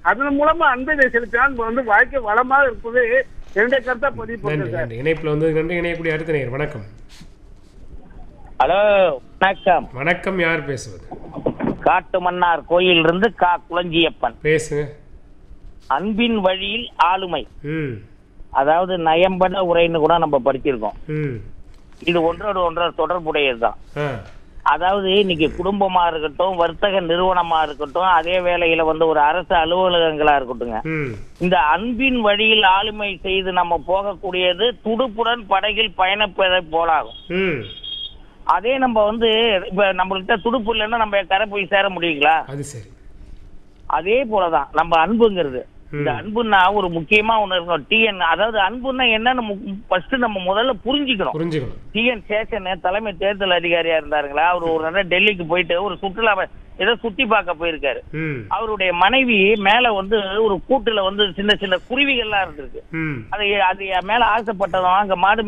அதன் மூலமா அன்பை செலுத்தினால் வந்து வாழ்க்கை வளமாக இருப்பது என்னுடைய கருத்தா பதிவு நன்றி பண்ணுறேன் சார் நன்றி இணைப்பில் வந்து நன்றி இணையக்கூடிய அடுத்த நேயர் வணக்கம் ஹலோ வணக்கம் வணக்கம் யார் பேசுவது காட்டு மன்னார் கோயிலிருந்து கா குளஞ்சியப்பன் பேசுங்க அன்பின் வழியில் ஆளுமை ம் அதாவது நயம்பட உரைன்னு கூட நம்ம படிச்சிருக்கோம் ம் இது ஒன்றோடு ஒன்றோடு தொடர்புடையதுதான் ஆ அதாவது இன்னைக்கு குடும்பமா இருக்கட்டும் வர்த்தக நிறுவனமா இருக்கட்டும் அதே வேளையில வந்து ஒரு அரசு அலுவலகங்களா இருக்கட்டுங்க ம் இந்த அன்பின் வழியில் ஆளுமை செய்து நம்ம போகக்கூடியது துடுப்புடன் படகில் பயணப்பதை போலாகும் ம் அதே நம்ம வந்து இப்ப நம்மள்கிட்ட துடுப்பு இல்லைன்னா நம்ம கரை போய் சேர முடியுங்களா அது சரி அதே போலதான் நம்ம அன்புங்கிறது இந்த ம். அன்புன்னா ஒரு முக்கியமா ஒண்ணு இருக்கும் டிஎன் அதாவது அன்புன்னா என்னன்னு ஃபர்ஸ்ட் நம்ம முதல்ல புரிஞ்சுக்கணும் புரிஞ்சுக்கணும் டிஎன் சேஷன் தலைமை தேர்தல் அதிகாரியா இருந்தாருங்களா அவர் ஒரு தடவை டெல்லிக்கு போயிட்டு ஒரு சுற்றுலா ஏதோ சுத்தி பார்க்க போயிருக்காரு ம் அவருடைய மனைவி மேல வந்து ஒரு கூட்டுல வந்து சின்ன சின்ன குருவிகள்லாம் இருந்திருக்கு ம் அது அது மேல ஆசைப்பட்டதும் அங்க மாடு